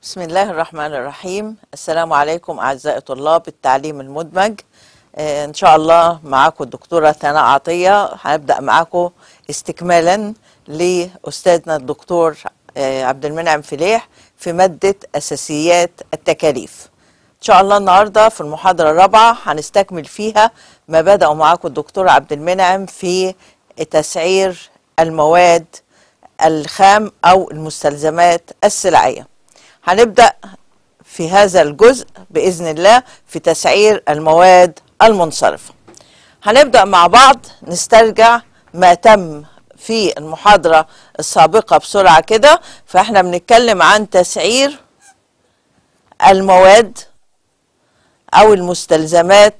بسم الله الرحمن الرحيم السلام عليكم أعزائي طلاب التعليم المدمج آه، إن شاء الله معاكم الدكتورة ثناء عطية هنبدأ معاكم استكمالا لأستاذنا الدكتور آه، عبد المنعم فليح في مادة أساسيات التكاليف إن شاء الله النهاردة في المحاضرة الرابعة هنستكمل فيها ما بدأوا معاكم الدكتور عبد المنعم في تسعير المواد الخام أو المستلزمات السلعية هنبدأ في هذا الجزء بإذن الله في تسعير المواد المنصرفة هنبدأ مع بعض نسترجع ما تم في المحاضرة السابقة بسرعة كده فاحنا بنتكلم عن تسعير المواد أو المستلزمات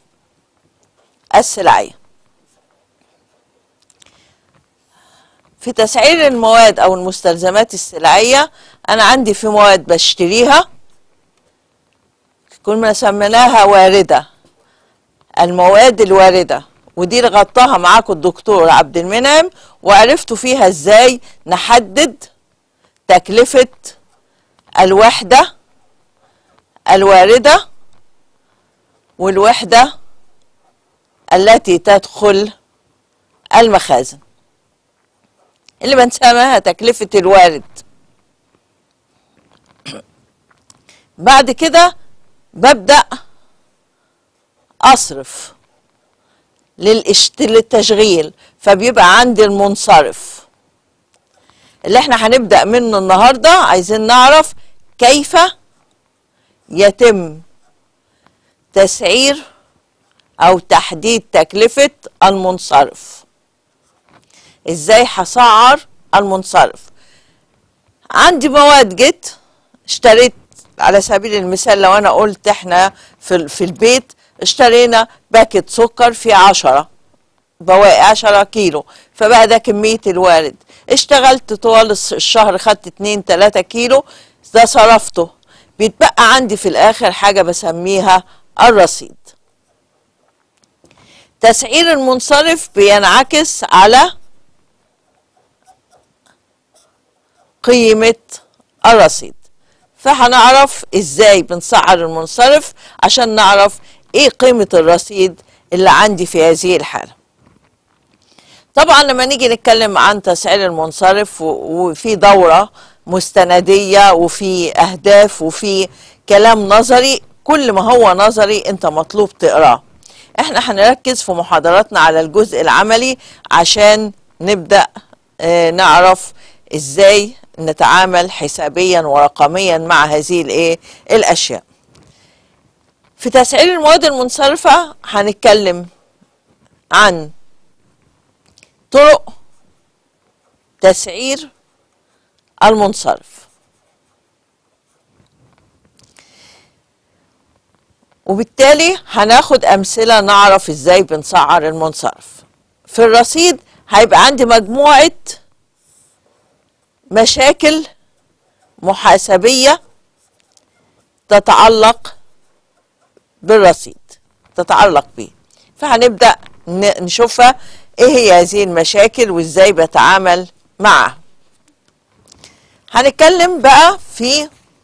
السلعية في تسعير المواد او المستلزمات السلعيه انا عندي في مواد بشتريها كنا سميناها وارده المواد الوارده ودي اللي غطاها معاكم الدكتور عبد المنعم وعرفتوا فيها ازاي نحدد تكلفه الوحده الوارده والوحده التي تدخل المخازن اللي بنسميها تكلفة الوارد بعد كده ببدأ أصرف للإشت... للتشغيل فبيبقى عندي المنصرف اللي احنا هنبدأ منه النهاردة عايزين نعرف كيف يتم تسعير أو تحديد تكلفة المنصرف ازاي هسعر المنصرف عندي مواد جيت اشتريت على سبيل المثال لو انا قلت احنا في, في البيت اشترينا باكت سكر فيه عشرة بواقي عشرة كيلو فبقى ده كمية الوارد اشتغلت طوال الشهر خدت اتنين تلاتة كيلو ده صرفته بيتبقى عندي في الاخر حاجة بسميها الرصيد تسعير المنصرف بينعكس على قيمة الرصيد فهنعرف ازاي بنسعر المنصرف عشان نعرف ايه قيمة الرصيد اللي عندي في هذه الحالة طبعا لما نيجي نتكلم عن تسعير المنصرف وفي دورة مستندية وفي اهداف وفي كلام نظري كل ما هو نظري انت مطلوب تقراه احنا هنركز في محاضراتنا على الجزء العملي عشان نبدأ اه نعرف ازاي نتعامل حسابيا ورقميا مع هذه الايه الاشياء في تسعير المواد المنصرفه هنتكلم عن طرق تسعير المنصرف وبالتالي هناخد امثله نعرف ازاي بنسعر المنصرف في الرصيد هيبقى عندي مجموعه مشاكل محاسبية تتعلق بالرصيد تتعلق به فهنبدأ نشوفها ايه هي هذه المشاكل وازاي بتعامل معها هنتكلم بقى في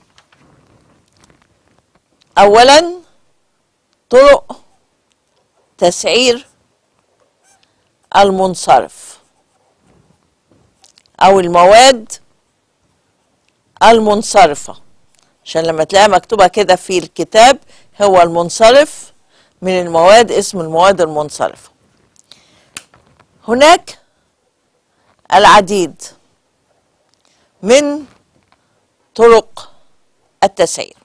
اولا طرق تسعير المنصرف او المواد المنصرفه عشان لما تلاقيها مكتوبه كده في الكتاب هو المنصرف من المواد اسم المواد المنصرفه هناك العديد من طرق التسعير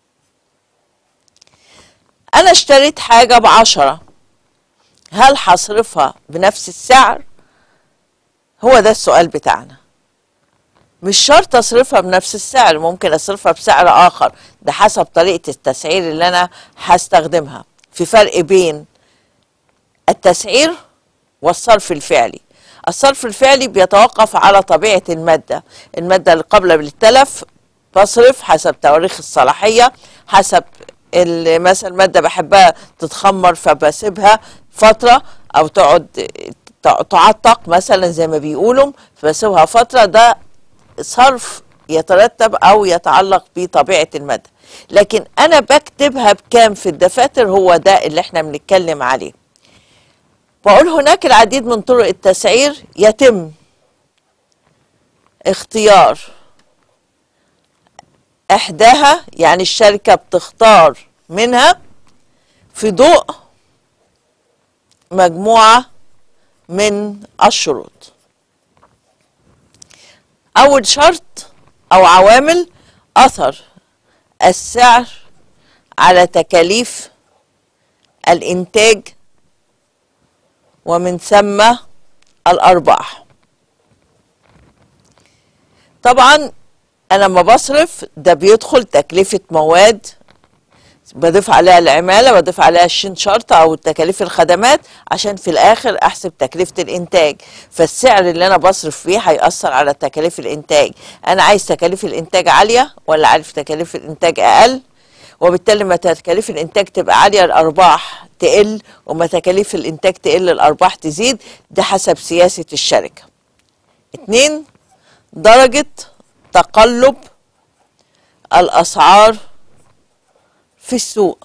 انا اشتريت حاجه بعشرة هل هصرفها بنفس السعر هو ده السؤال بتاعنا مش شرط اصرفها بنفس السعر ممكن اصرفها بسعر اخر ده حسب طريقه التسعير اللي انا هستخدمها في فرق بين التسعير والصرف الفعلي الصرف الفعلي بيتوقف على طبيعه الماده الماده اللي قبل بالتلف بصرف حسب تواريخ الصلاحيه حسب مثلا الماده بحبها تتخمر فبسيبها فتره او تقعد تعتق مثلا زي ما بيقولوا فبسيبها فتره ده صرف يترتب او يتعلق بطبيعه الماده لكن انا بكتبها بكام في الدفاتر هو ده اللي احنا بنتكلم عليه بقول هناك العديد من طرق التسعير يتم اختيار احداها يعني الشركه بتختار منها في ضوء مجموعه من الشروط اول شرط او عوامل اثر السعر على تكاليف الانتاج ومن ثم الارباح طبعا انا لما بصرف ده بيدخل تكلفه مواد بضيف عليها العمالة بضيف عليها الشين شرطة أو تكاليف الخدمات عشان في الآخر أحسب تكلفة الإنتاج فالسعر اللي أنا بصرف فيه هيأثر على تكاليف الإنتاج أنا عايز تكاليف الإنتاج عالية ولا عارف تكاليف الإنتاج أقل وبالتالي لما تكاليف الإنتاج تبقى عالية الأرباح تقل وما تكاليف الإنتاج تقل الأرباح تزيد ده حسب سياسة الشركة اتنين درجة تقلب الأسعار في السوق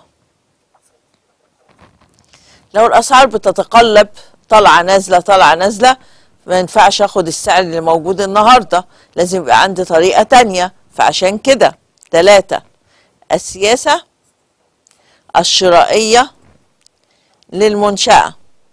لو الاسعار بتتقلب طالعه نازله طالعه نازله ما ينفعش اخد السعر اللي موجود النهارده لازم يبقى عندي طريقه تانية فعشان كده ثلاثة السياسة الشرائية للمنشأة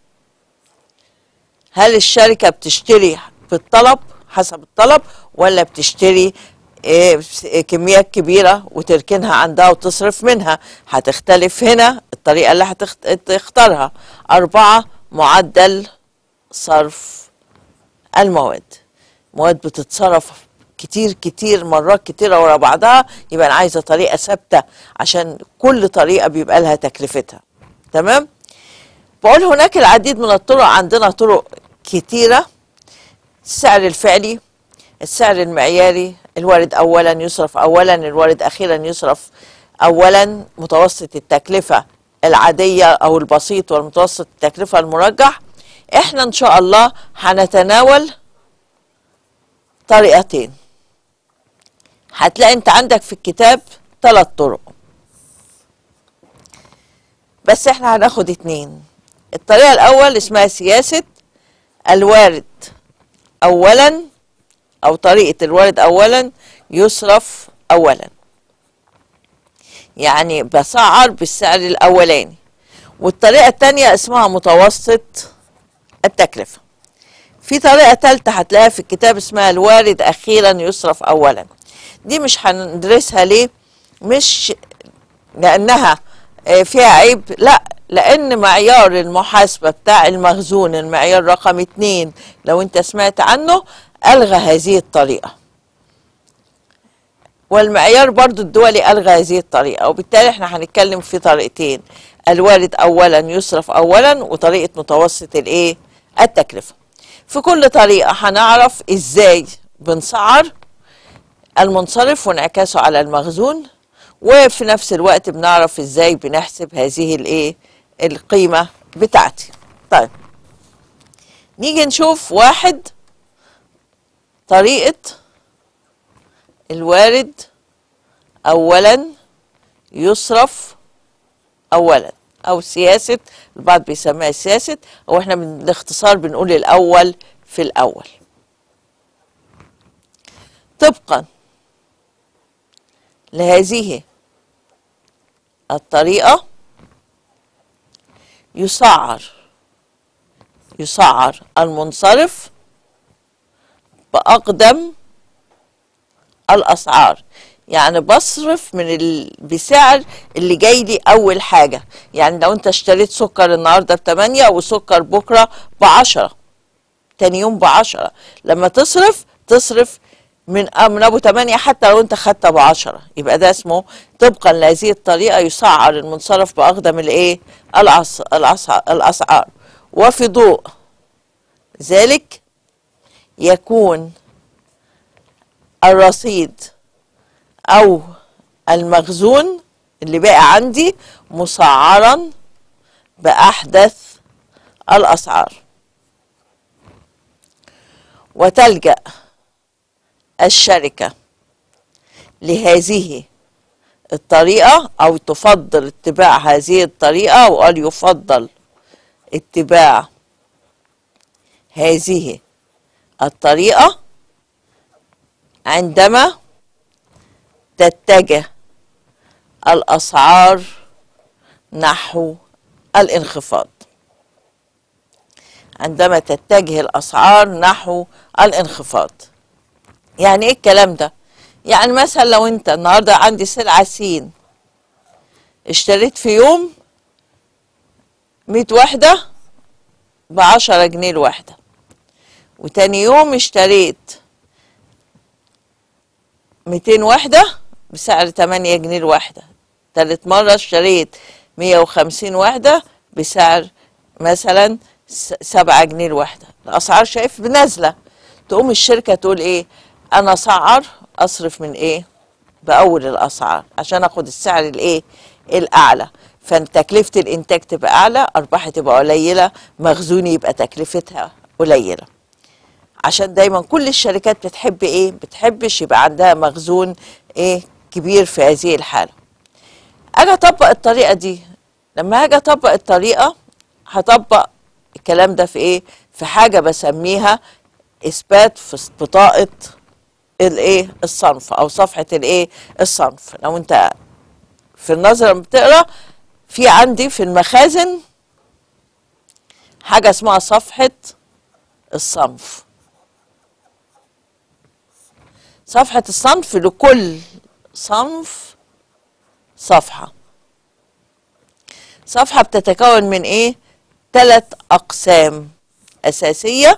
هل الشركة بتشتري بالطلب حسب الطلب ولا بتشتري إيه كميات كبيرة وتركنها عندها وتصرف منها هتختلف هنا الطريقة اللي هتختارها أربعة معدل صرف المواد مواد بتتصرف كتير كتير مرات كتيرة ورا بعضها يبقى أنا عايزة طريقة ثابتة عشان كل طريقة بيبقى لها تكلفتها تمام بقول هناك العديد من الطرق عندنا طرق كتيرة السعر الفعلي السعر المعياري الوارد اولا يصرف اولا الوارد اخيرا يصرف اولا متوسط التكلفه العاديه او البسيط والمتوسط التكلفه المرجح احنا ان شاء الله هنتناول طريقتين هتلاقي انت عندك في الكتاب ثلاث طرق بس احنا هناخد اتنين الطريقه الاول اسمها سياسه الوارد اولا او طريقه الوارد اولا يصرف اولا يعني بسعر بالسعر الاولاني والطريقه الثانيه اسمها متوسط التكلفه في طريقه ثالثه هتلاقيها في الكتاب اسمها الوارد اخيرا يصرف اولا دي مش هندرسها ليه مش لانها فيها عيب لا لان معيار المحاسبه بتاع المخزون المعيار رقم اتنين لو انت سمعت عنه ألغى هذه الطريقة والمعيار برضو الدولي ألغى هذه الطريقة وبالتالي احنا هنتكلم في طريقتين الوارد أولا يصرف أولا وطريقة متوسط الإيه التكلفة في كل طريقة هنعرف إزاي بنسعر المنصرف وانعكاسه على المخزون وفي نفس الوقت بنعرف إزاي بنحسب هذه الإيه القيمة بتاعتي طيب نيجي نشوف واحد طريقة الوارد أولا يصرف أولا أو سياسة البعض بيسميها سياسة أو إحنا بالاختصار بنقول الأول في الأول طبقا لهذه الطريقة يسعر يسعر المنصرف بأقدم الأسعار يعني بصرف من ال... بسعر اللي جاي لي أول حاجة يعني لو أنت اشتريت سكر النهاردة بتمانية وسكر بكرة بعشرة تاني يوم بعشرة لما تصرف تصرف من من ابو 8 حتى لو انت خدت ابو 10 يبقى ده اسمه طبقا لهذه الطريقه يسعر المنصرف باقدم الايه الأس... الأس... الاسعار وفي ضوء ذلك يكون الرصيد او المخزون اللي باقي عندي مسعرا باحدث الاسعار وتلجأ الشركة لهذه الطريقة أو تفضل اتباع هذه الطريقة وقال يفضل اتباع هذه الطريقة عندما تتجه الأسعار نحو الانخفاض عندما تتجه الأسعار نحو الانخفاض يعني ايه الكلام ده يعني مثلا لو انت النهارده عندي سلعة سين اشتريت في يوم مية وحدة بعشرة جنيه الواحدة وتاني يوم اشتريت ميتين وحدة بسعر تمانية جنيه الواحدة تالت مرة اشتريت مية وخمسين وحدة بسعر مثلا سبعة جنيه الواحدة الأسعار شايف بنازلة تقوم الشركة تقول ايه أنا سعر أصرف من ايه بأول الأسعار عشان أخد السعر الايه الأعلى فتكلفة الإنتاج تبقى أعلى أرباحي تبقى قليلة مخزوني يبقى تكلفتها قليلة عشان دايما كل الشركات بتحب ايه بتحبش يبقى عندها مخزون ايه كبير في هذه الحالة اجي اطبق الطريقة دي لما هاجي اطبق الطريقة هطبق الكلام ده في ايه في حاجة بسميها اثبات في بطاقة الايه الصنف او صفحة الايه الصنف لو انت في النظرة لما بتقرا في عندي في المخازن حاجة اسمها صفحة الصنف صفحة الصنف لكل صنف صفحة صفحة بتتكون من ايه ثلاث اقسام اساسية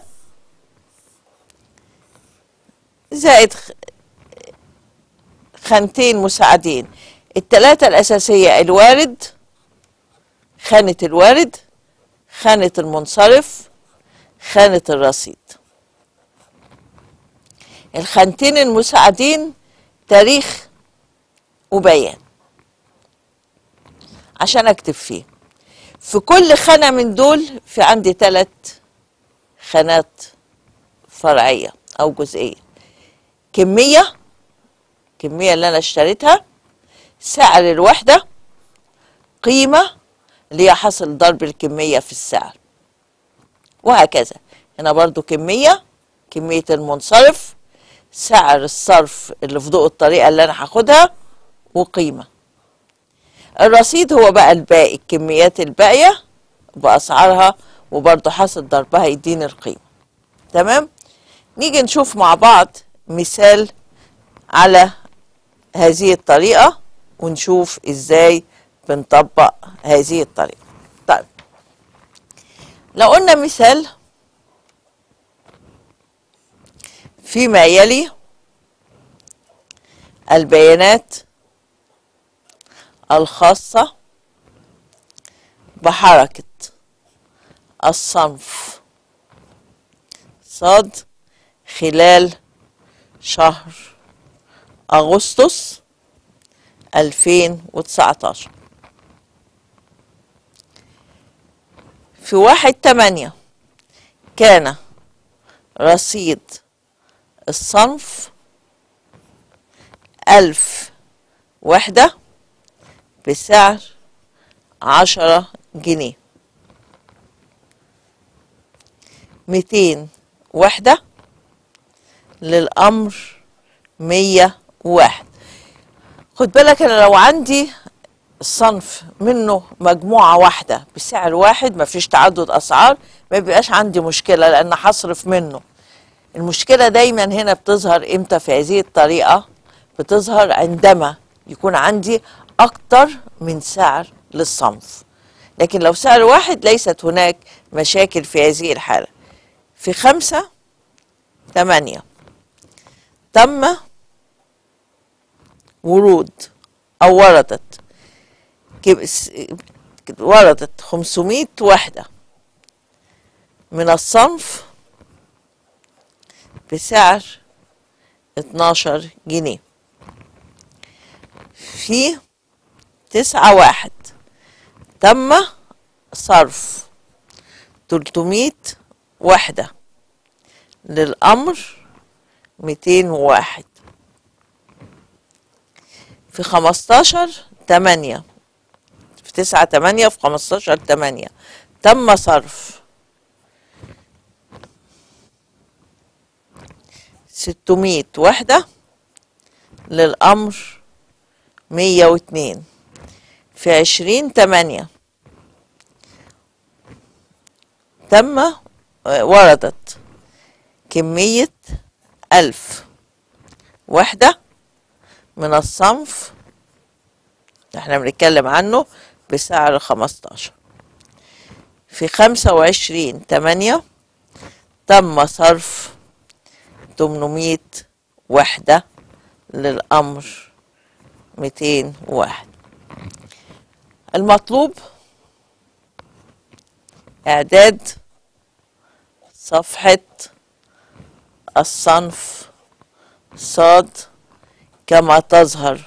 زائد خانتين مساعدين الثلاثة الاساسية الوارد خانة الوارد خانة المنصرف خانة الرصيد الخانتين المساعدين تاريخ وبيان عشان اكتب فيه في كل خانة من دول في عندي ثلاث خانات فرعية أو جزئية كمية كمية اللي أنا اشتريتها سعر الوحدة قيمة اللي هي حصل ضرب الكمية في السعر وهكذا هنا برضو كمية كمية المنصرف سعر الصرف اللي في ضوء الطريقة اللي أنا هاخدها وقيمة الرصيد هو بقى الباقي الكميات الباقية بأسعارها وبرضه حاصل ضربها يديني القيمة تمام نيجي نشوف مع بعض مثال على هذه الطريقة ونشوف ازاي بنطبق هذه الطريقة طيب لو قلنا مثال فيما يلي البيانات الخاصة بحركة الصنف صاد خلال شهر أغسطس 2019 في واحد تمانية كان رصيد الصنف ألف وحدة بسعر عشرة جنيه ميتين وحدة للأمر مية واحد خد بالك أنا لو عندي الصنف منه مجموعة واحدة بسعر واحد مفيش تعدد أسعار ما بيبقاش عندي مشكلة لأن هصرف منه المشكلة دايما هنا بتظهر امتى في هذه الطريقة بتظهر عندما يكون عندي أكتر من سعر للصنف لكن لو سعر واحد ليست هناك مشاكل في هذه الحالة في خمسة ثمانية تم ورود أو وردت وردت 500 وحدة من الصنف بسعر 12 جنيه في تسعة واحد تم صرف 300 وحدة للأمر 201 في خمستاشر تمانية في تسعة تمانية في خمستاشر تمانية تم صرف ستمية وحدة للأمر مية واتنين في عشرين تمانية تم آه، وردت كمية ألف وحدة من الصنف اللي احنا بنتكلم عنه بسعر خمستاشر في خمسة وعشرين تمانية تم صرف تمنمية وحدة للأمر ميتين واحد المطلوب إعداد صفحة الصنف صاد كما تظهر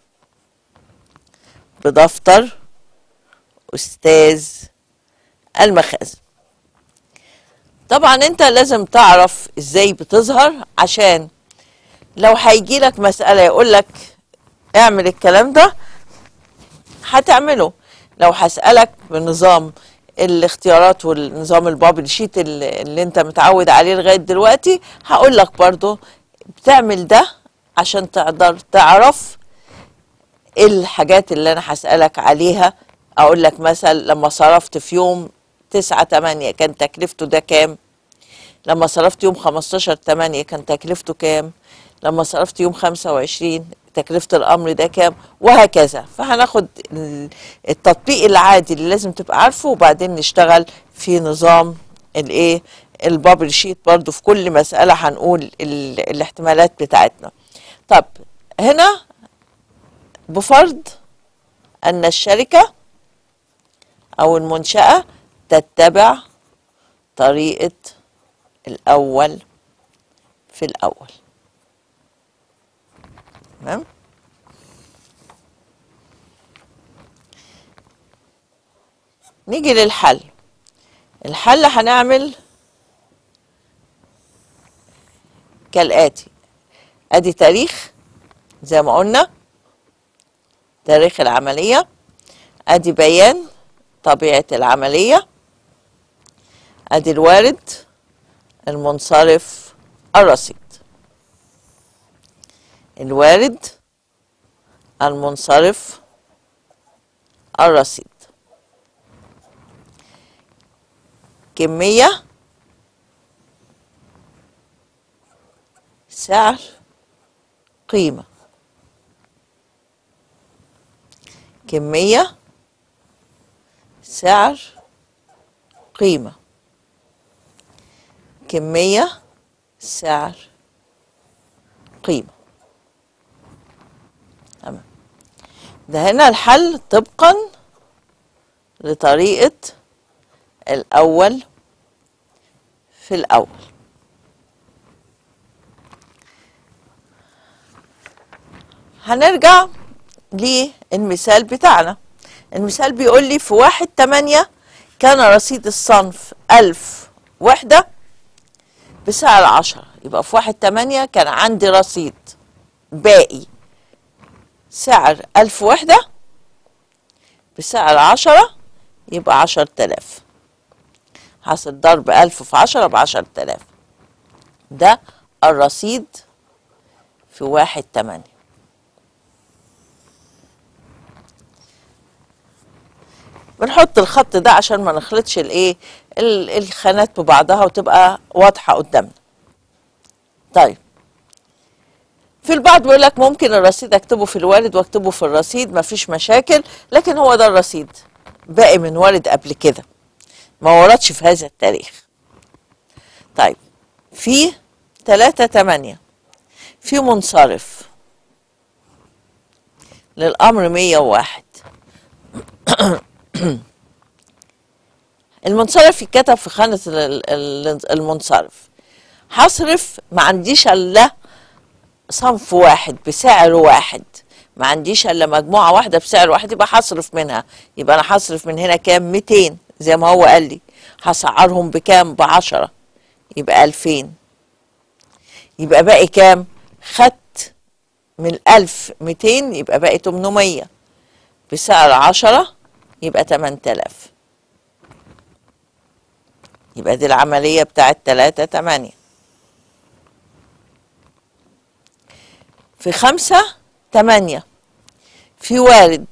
بدفتر أستاذ المخازن طبعا انت لازم تعرف ازاي بتظهر عشان لو هيجي لك مسألة يقول لك اعمل الكلام ده هتعمله لو هسألك بنظام الاختيارات والنظام البابل شيت اللي, اللي انت متعود عليه لغاية دلوقتي هقول لك برضو بتعمل ده عشان تقدر تعرف ايه الحاجات اللي انا هسألك عليها اقول لك مثلا لما صرفت في يوم تسعة تمانية كان تكلفته ده كام لما صرفت يوم خمستاشر تمانية كان تكلفته كام لما صرفت يوم خمسة وعشرين تكلفة الأمر ده كام وهكذا فهناخد ال- التطبيق العادي اللي لازم تبقى عارفه وبعدين نشتغل في نظام الايه البابل شيت برضو في كل مسألة هنقول ال- الاحتمالات بتاعتنا طب هنا بفرض أن الشركة أو المنشأة تتبع طريقة الأول في الأول تمام نيجي للحل الحل هنعمل كالآتي ادي تاريخ زي ما قلنا تاريخ العملية ادي بيان طبيعة العملية ادي الوارد المنصرف الرصيد الوارد المنصرف الرصيد كمية سعر قيمة كمية سعر قيمة كمية سعر قيمة تمام ده هنا الحل طبقا لطريقة الأول في الأول هنرجع للمثال بتاعنا المثال بيقول لي في واحد تمانية كان رصيد الصنف ألف وحدة بسعر عشرة يبقى في واحد تمانية كان عندي رصيد باقي سعر ألف وحدة بسعر عشرة يبقى عشر تلاف حاصل ضرب ألف في عشرة بعشر تلاف ده الرصيد في واحد تمانية بنحط الخط ده عشان ما نخلطش الايه ال- الخانات ببعضها وتبقى واضحه قدامنا طيب في البعض بيقول لك ممكن الرصيد اكتبه في الوارد واكتبه في الرصيد مفيش مشاكل لكن هو ده الرصيد باقي من وارد قبل كده ما وردش في هذا التاريخ طيب في تلاتة تمانية في منصرف للأمر مية وواحد المنصرف يتكتب في خانة ال- ال- المنصرف هصرف ما عنديش الا صنف واحد بسعر واحد ما عنديش الا مجموعة واحدة بسعر واحد يبقى هصرف منها يبقى انا هصرف من هنا كام 200 زي ما هو قال لي هسعرهم بكام بعشرة يبقى 2000 يبقى باقي كام خدت من ألف ميتين يبقى باقي تمنمية بسعر عشرة يبقى تمن تلاف يبقى دي العملية بتاعت تلاتة تمانية في خمسة تمانية في وارد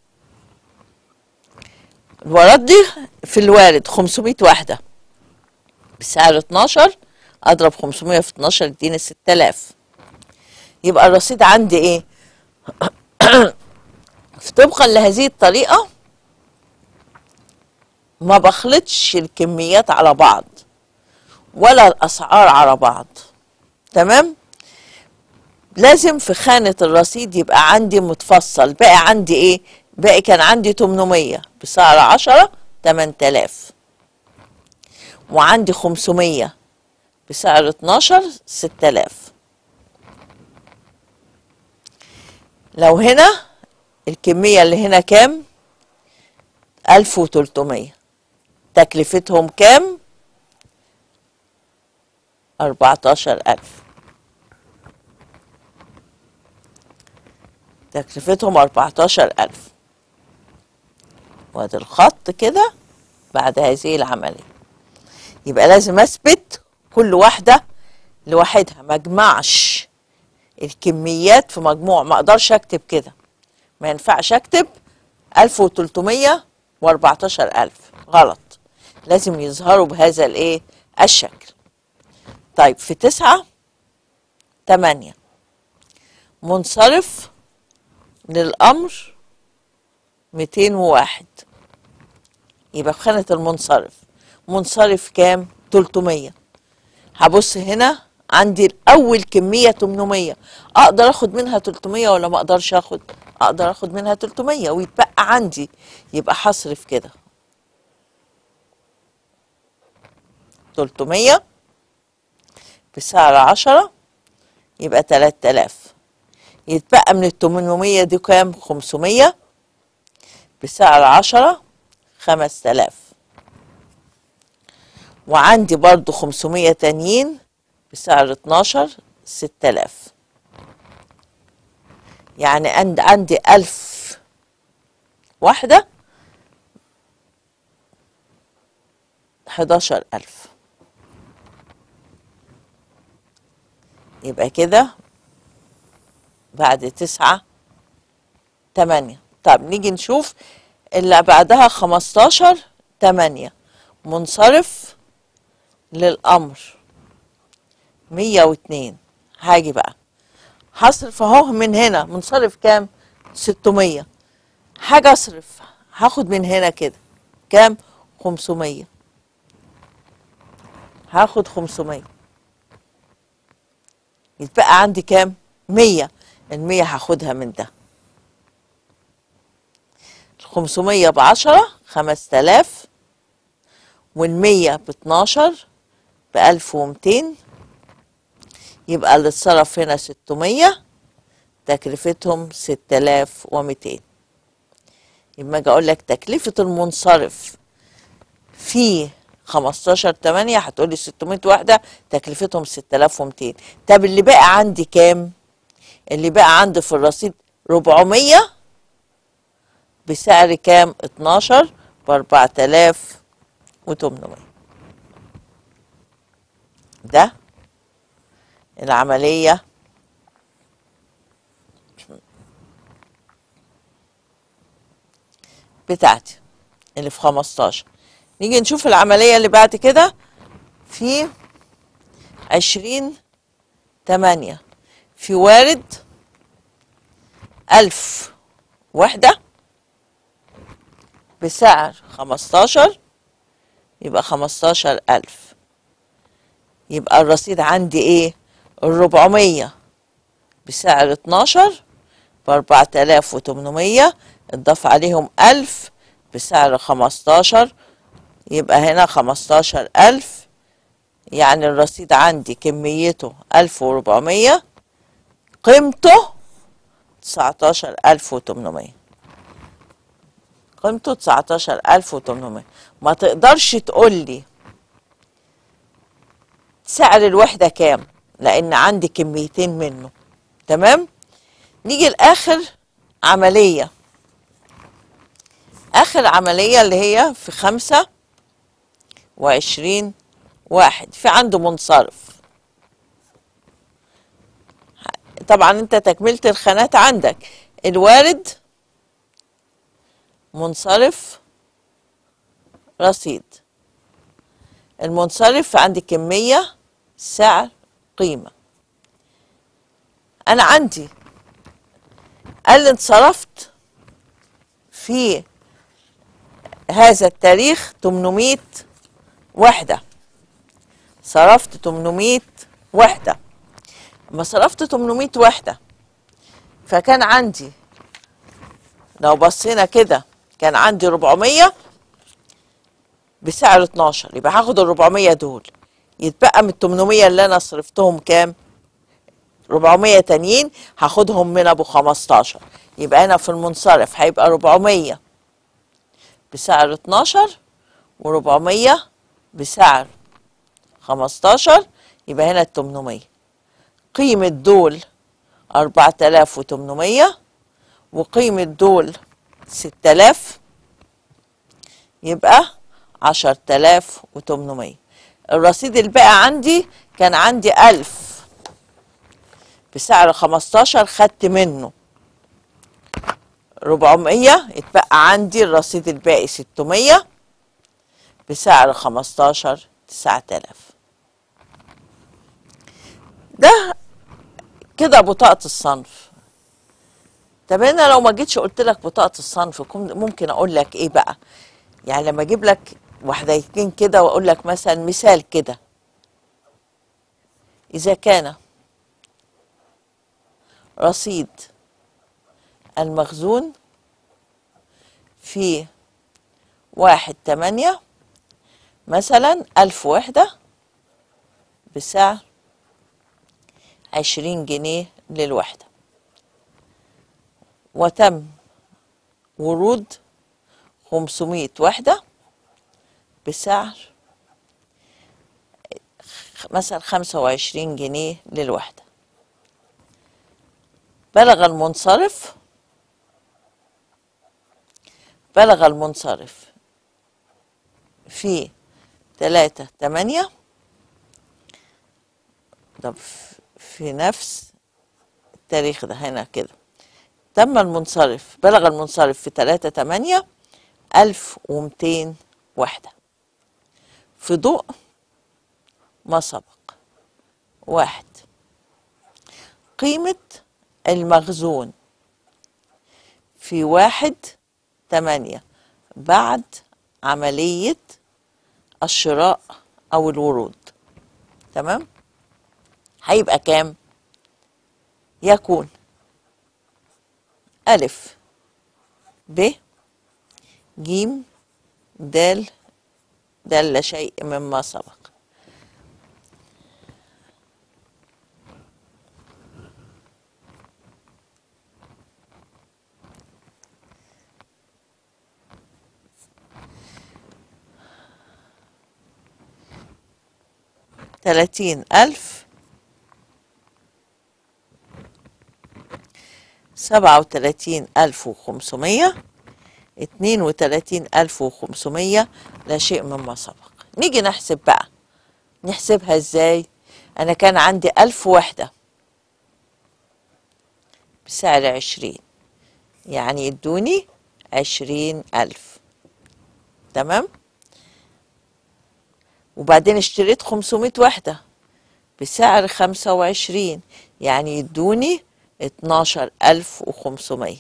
الوراد دي في الوارد 500 واحدة بسعر 12 اضرب 500 في 12 يديني 6000 يبقى الرصيد عندي ايه طبقا لهذه الطريقة ما بخلطش الكميات على بعض ولا الاسعار على بعض تمام لازم في خانة الرصيد يبقى عندي متفصل باقي عندي ايه باقي كان عندي 800 بسعر 10 8000 وعندي 500 بسعر 12 6000 لو هنا الكمية اللي هنا كام 1300 تكلفتهم كام 14000 تكلفتهم 14000 وادي الخط كده بعد هذه العملية يبقى لازم اثبت كل واحدة لوحدها ما اجمعش الكميات في مجموع ما اقدرش اكتب كده ما ينفعش اكتب 1300 و14000 غلط لازم يظهروا بهذا الايه الشكل طيب في تسعة تمانية منصرف للأمر 201 يبقى في خانة المنصرف منصرف كام 300 هبص هنا عندي الأول كمية 800 أقدر أخد منها 300 ولا ما أقدرش أخد أقدر أخد منها 300 ويتبقى عندي يبقى هصرف كده 300 بسعر 10 يبقى 3000 يتبقى من ال 800 دي كام 500 بسعر 10 5000 وعندي برضو 500 تانيين بسعر 12 6000 يعني عند عندي 1000 واحدة 11000 يبقى كده بعد تسعة تمانية طب نيجي نشوف اللي بعدها خمستاشر تمانية منصرف للأمر مية واتنين هاجي بقى هصرف اهو من هنا منصرف كام ستمية حاجة اصرف هاخد من هنا كده كام خمسمية هاخد خمسمية يتبقى عندي كام مية المية هاخدها من ده الخمسمية بعشرة خمس تلاف والمية باتناشر بألف ومتين يبقى اللي اتصرف هنا ستمية تكلفتهم ستلاف ومتين يبقى اجي اقول لك تكلفة المنصرف في 15 8 هتقولي 600 واحدة تكلفتهم 6200 طب اللي باقي عندي كام؟ اللي باقي عندي في الرصيد 400 بسعر كام؟ 12 ب 4800 ده العملية بتاعتي اللي في 15 نيجي نشوف العملية اللي بعد كده في 20 8 في وارد ألف وحدة بسعر 15 يبقى 15 ألف يبقى الرصيد عندي ايه الربعمية بسعر 12 بأربعة آلاف وتمنمية اتضاف عليهم ألف بسعر 15 يبقى هنا 15 ألف يعني الرصيد عندي كميته 1400 قيمته 19800 قيمته 19800 ما تقدرش تقول لي سعر الوحدة كام لأن عندي كميتين منه تمام نيجي لآخر عملية آخر عملية اللي هي في خمسة وعشرين واحد في عنده منصرف طبعا انت تكملة الخانات عندك الوارد منصرف رصيد المنصرف عندي كمية سعر قيمة أنا عندي قال لي انصرفت في هذا التاريخ 800 وحدة صرفت 800 وحدة لما صرفت 800 وحدة فكان عندي لو بصينا كده كان عندي 400 بسعر 12 يبقى هاخد ال 400 دول يتبقى من ال 800 اللي انا صرفتهم كام 400 تانيين هاخدهم من ابو 15 يبقى هنا في المنصرف هيبقى 400 بسعر 12 و400 بسعر 15 يبقى هنا ال 800 قيمة دول 4800 وقيمة دول 6000 يبقى 10800 الرصيد الباقي عندي كان عندي 1000 بسعر 15 خدت منه 400 اتبقى عندي الرصيد الباقي 600 بسعر 15 9000 ده كده بطاقة الصنف طب انا لو ما جيتش قلت لك بطاقة الصنف كم- ممكن اقول لك ايه بقى يعني لما اجيب لك وحدتين كده واقول لك مثلا مثال كده اذا كان رصيد المخزون في واحد تمانية مثلا ألف وحدة بسعر عشرين جنيه للوحدة وتم ورود خمسمية وحدة بسعر مثلا خمسة وعشرين جنيه للوحدة بلغ المنصرف بلغ المنصرف في تلاتة تمانية طب في نفس التاريخ ده هنا كده تم المنصرف بلغ المنصرف في تلاتة تمانية ألف ومتين وحدة في ضوء ما سبق واحد قيمة المخزون في واحد تمانية بعد عملية الشراء أو الورود تمام هيبقى كام يكون ألف ب جيم دال دل شيء مما سبق تلاتين ألف سبعة وتلاتين ألف وخمسمية اتنين وتلاتين ألف وخمسمية لا شيء مما سبق نيجي نحسب بقى نحسبها ازاي أنا كان عندي ألف وحدة بسعر عشرين يعني يدوني عشرين ألف تمام وبعدين اشتريت 500 وحدة بسعر 25 يعني يدوني 12500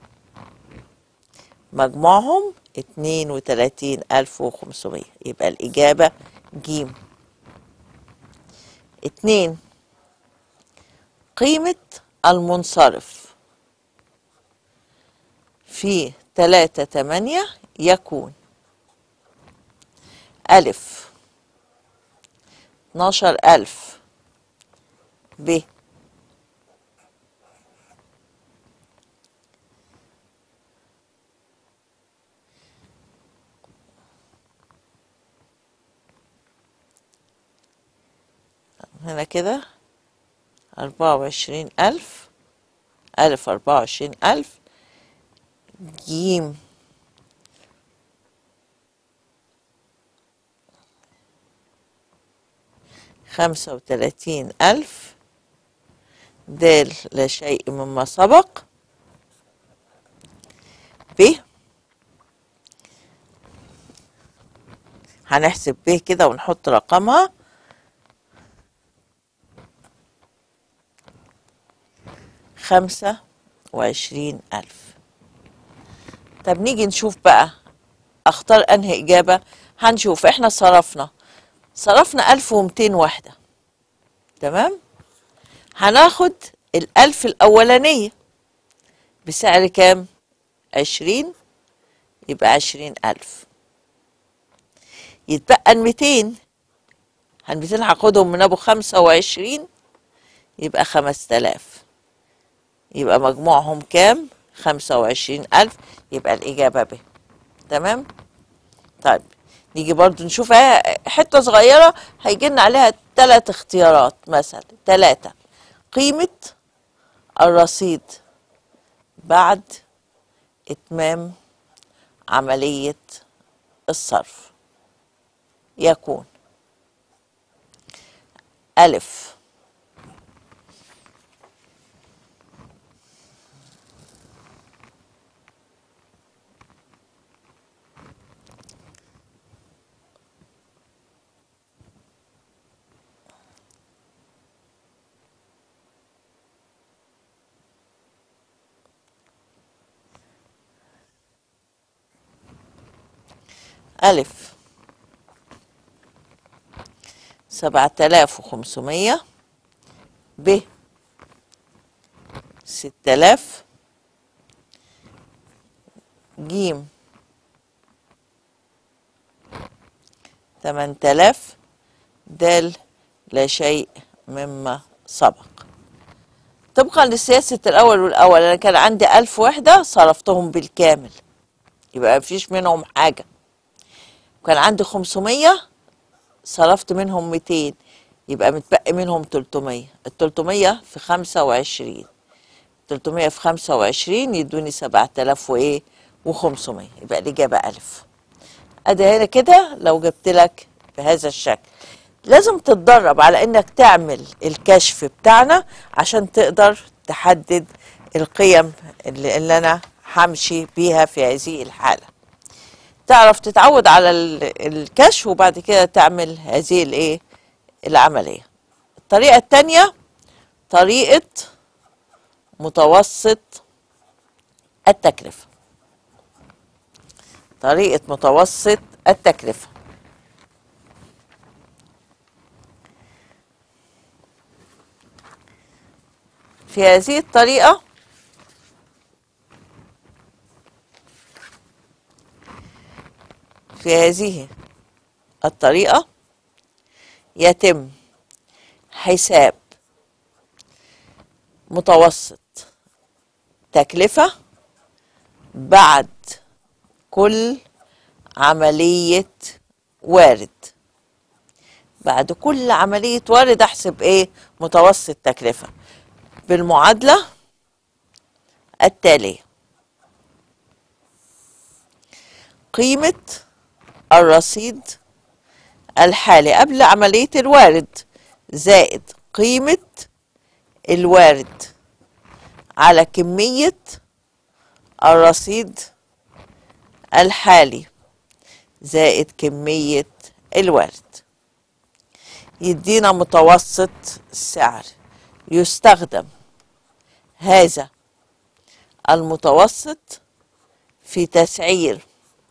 مجموعهم 32500 يبقى الإجابة جيم اتنين قيمة المنصرف في تلاتة تمانية يكون ألف اتناشر ألف ب هنا كده أربعة وعشرين ألف ألف أربعة وعشرين ألف جيم خمسة وتلاتين ألف دال لا شيء مما سبق ب هنحسب ب كده ونحط رقمها خمسة وعشرين ألف طب نيجي نشوف بقى أختار أنهي إجابة هنشوف إحنا صرفنا صرفنا ألف ومتين واحدة تمام هناخد الألف الأولانية بسعر كام عشرين يبقى عشرين ألف يتبقى الميتين الميتين هاخدهم من أبو خمسة وعشرين يبقى خمس تلاف يبقى مجموعهم كام خمسة وعشرين ألف يبقى الإجابة ب تمام طيب نيجي برضو نشوف حتة صغيرة هيجيلنا عليها ثلاث اختيارات مثلا ثلاثة قيمة الرصيد بعد إتمام عملية الصرف يكون ألف ألف سبعة آلاف وخمسمية ب ستة آلاف جيم تمن آلاف دال لا شيء مما سبق طبقا لسياسة الأول والأول أنا كان عندي ألف وحدة صرفتهم بالكامل يبقى مفيش منهم حاجة وكان عندي 500 صرفت منهم 200 يبقى متبقي منهم 300 ال 300 في 25 300 في 25 يدوني 7000 وايه و500 يبقى الإجابة ألف أدي هنا كده لو جبت لك بهذا الشكل لازم تتدرب على انك تعمل الكشف بتاعنا عشان تقدر تحدد القيم اللي, اللي انا همشي بيها في هذه الحاله تعرف تتعود على الكشف وبعد كده تعمل هذه الايه العمليه الطريقه الثانيه طريقه متوسط التكلفه طريقه متوسط التكلفه في هذه الطريقه في هذه الطريقة يتم حساب متوسط تكلفة بعد كل عملية وارد بعد كل عملية وارد احسب ايه متوسط تكلفة بالمعادلة التالية قيمة الرصيد الحالي قبل عملية الوارد زائد قيمة الوارد على كمية الرصيد الحالي زائد كمية الوارد يدينا متوسط السعر يستخدم هذا المتوسط في تسعير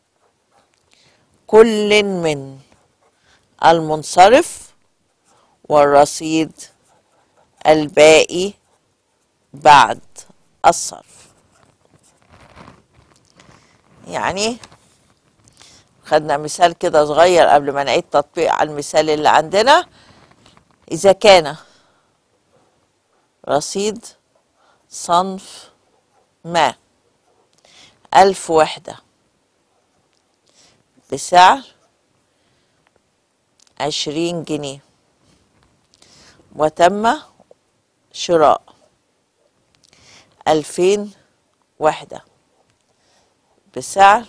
كل من المنصرف والرصيد الباقي بعد الصرف يعني خدنا مثال كده صغير قبل ما نعيد تطبيق على المثال اللي عندنا إذا كان رصيد صنف ما ألف وحدة بسعر عشرين جنيه وتم شراء ألفين وحدة بسعر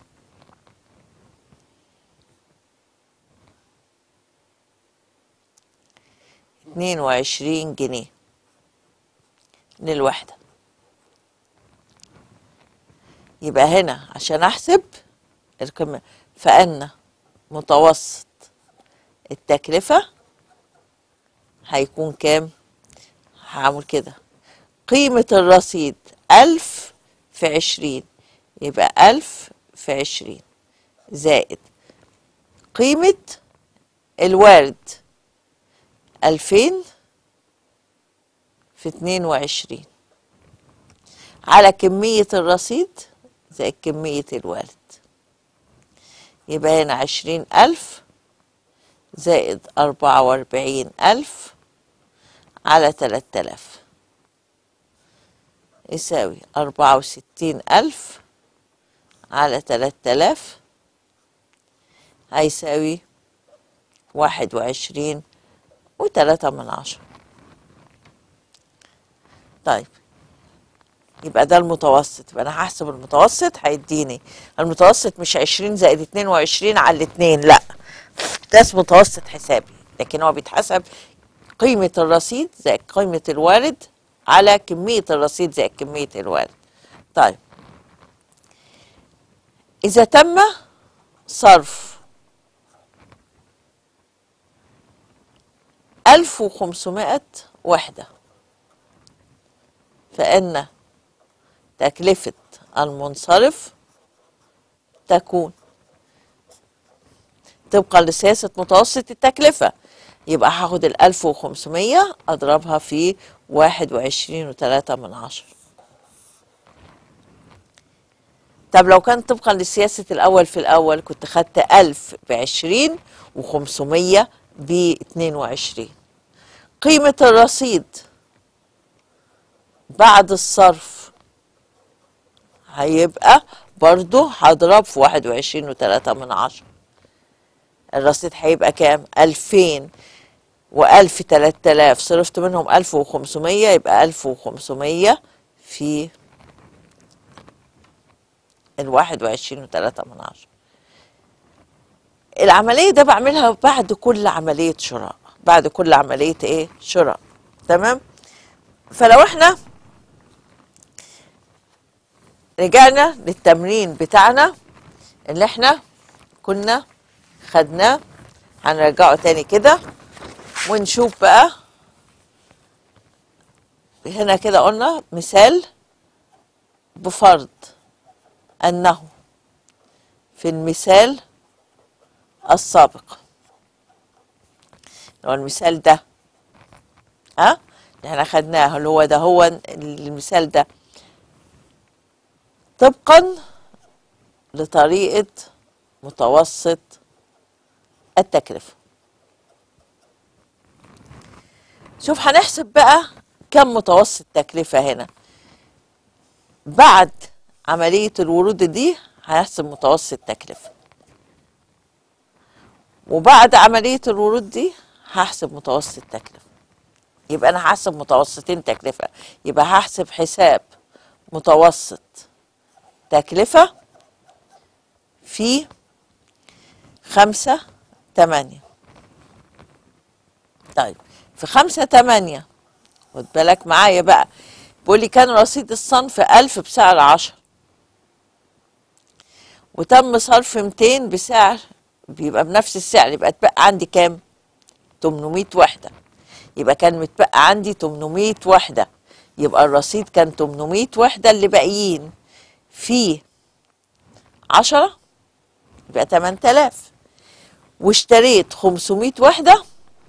اتنين وعشرين جنيه للوحدة يبقى هنا عشان أحسب القيمة فأن متوسط التكلفة هيكون كام؟ هعمل كده قيمة الرصيد ألف في عشرين يبقى ألف في عشرين زائد قيمة الوارد ألفين في اتنين وعشرين على كمية الرصيد زائد كمية الوارد يبقى هنا عشرين ألف زائد أربعة وأربعين ألف على تلات آلاف يساوي أربعة وستين ألف على تلات آلاف هيساوي واحد وعشرين وتلاتة من عشرة طيب يبقى ده المتوسط يبقى انا هحسب المتوسط هيديني المتوسط مش 20 زائد 22 على الاثنين لا ده اسمه متوسط حسابي لكن هو بيتحسب قيمة الرصيد زائد قيمة الوارد على كمية الرصيد زائد كمية الوارد طيب إذا تم صرف 1500 وحدة فإن تكلفة المنصرف تكون طبقا لسياسة متوسط التكلفة يبقى هاخد ال 1500 أضربها في واحد وعشرين وتلاتة من عشرة طب لو كان طبقا لسياسة الأول في الأول كنت خدت ألف بعشرين وخمسمية باتنين وعشرين قيمة الرصيد بعد الصرف هيبقى برضو هضرب في واحد وعشرين وتلاتة من عشرة الرصيد هيبقى كام؟ ألفين وألف تلات آلاف صرفت منهم ألف وخمسمية يبقى ألف وخمسمية في الواحد وعشرين وتلاتة من عشرة العملية ده بعملها بعد كل عملية شراء بعد كل عملية ايه شراء تمام فلو احنا رجعنا للتمرين بتاعنا اللي احنا كنا خدناه هنرجعه تاني كده ونشوف بقى هنا كده قلنا مثال بفرض أنه في المثال السابق اللي هو المثال ده ها اللي احنا خدناه اللي هو ده هو المثال ده طبقا لطريقة متوسط التكلفة شوف هنحسب بقى كم متوسط تكلفة هنا بعد عملية الورود دي هنحسب متوسط تكلفة وبعد عملية الورود دي هحسب متوسط تكلفة يبقى أنا هحسب متوسطين تكلفة يبقى هحسب حساب متوسط تكلفة في خمسة تمانية طيب في خمسة تمانية خد بالك معايا بقى بيقول لي كان رصيد الصنف ألف بسعر عشر وتم صرف 200 بسعر بيبقى بنفس السعر يبقى اتبقى عندي كام 800 وحدة يبقى كان متبقى عندي 800 وحدة يبقى الرصيد كان 800 وحدة اللي باقيين في 10 يبقى 8000 واشتريت 500 وحدة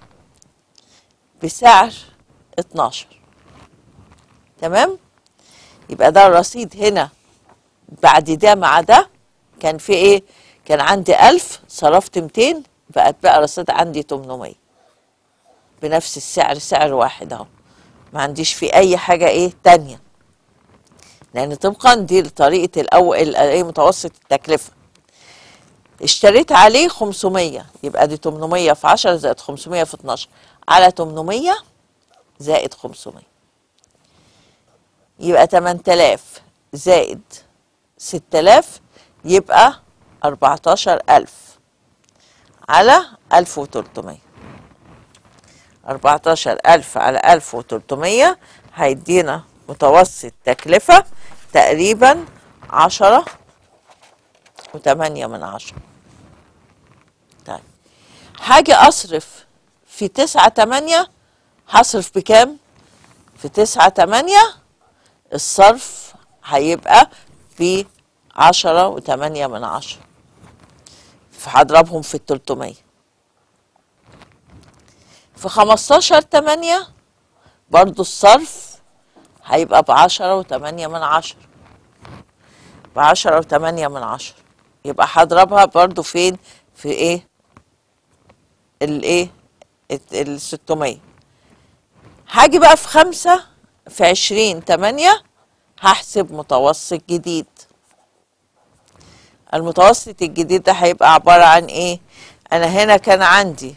بسعر 12 تمام يبقى ده الرصيد هنا بعد ده مع ده كان في ايه كان عندي ألف صرفت 200 بقت بقى رصيد عندي 800 بنفس السعر سعر واحد اهو ما عنديش في اي حاجة ايه تانية لان طبقا دي طريقة الاول ايه متوسط التكلفة اشتريت عليه 500 يبقى دي 800 في 10 زائد 500 في 12 على 800 زائد 500 يبقى 8000 زائد 6000 يبقى 14000 على 1300 14000 على 1300 هيدينا متوسط تكلفة تقريبا 10 وتمانية من عشرة طيب حاجة أصرف في تسعة تمانية هصرف بكام؟ في تسعة تمانية الصرف هيبقى ب عشرة وتمانية من عشرة فهضربهم في التلتمية في خمستاشر تمانية برضو الصرف هيبقى بعشرة وتمانية من عشرة بعشرة وتمانية من عشرة يبقى هضربها برضو فين في ايه الايه ال 600 هاجي بقى في خمسة في عشرين تمانية هحسب متوسط جديد المتوسط الجديد ده هيبقى عبارة عن ايه انا هنا كان عندي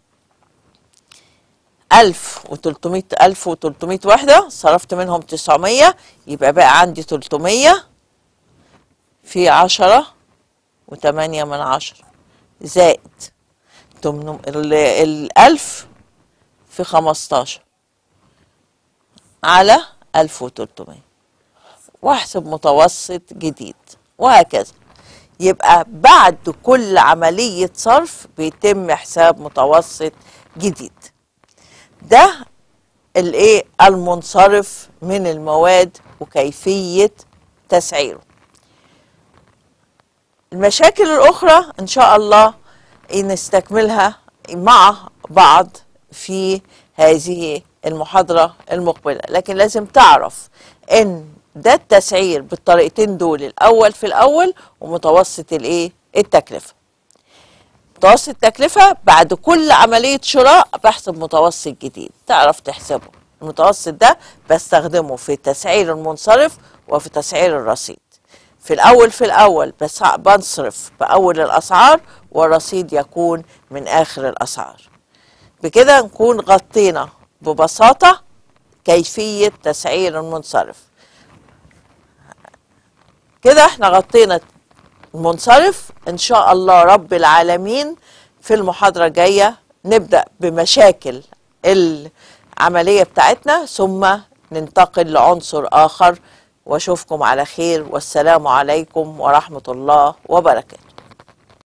ألف وتلتمية ألف وتلتمية وحدة صرفت منهم تسعمية يبقى بقى عندي تلتمية في عشرة وتمانية من عشرة زائد تمنم ال- الألف في خمستاشر على ألف وتلتمية واحسب متوسط جديد وهكذا يبقى بعد كل عملية صرف بيتم حساب متوسط جديد ده الايه المنصرف من المواد وكيفية تسعيره المشاكل الأخرى إن شاء الله نستكملها مع بعض في هذه المحاضرة المقبلة لكن لازم تعرف إن ده التسعير بالطريقتين دول الأول في الأول ومتوسط الإيه التكلفة متوسط التكلفة بعد كل عملية شراء بحسب متوسط جديد تعرف تحسبه المتوسط ده بستخدمه في تسعير المنصرف وفي تسعير الرصيد في الأول في الأول بس بنصرف بأول الأسعار والرصيد يكون من آخر الأسعار بكده نكون غطينا ببساطة كيفية تسعير المنصرف كده احنا غطينا المنصرف ان شاء الله رب العالمين في المحاضرة الجاية نبدأ بمشاكل العملية بتاعتنا ثم ننتقل لعنصر آخر واشوفكم على خير والسلام عليكم ورحمة الله وبركاته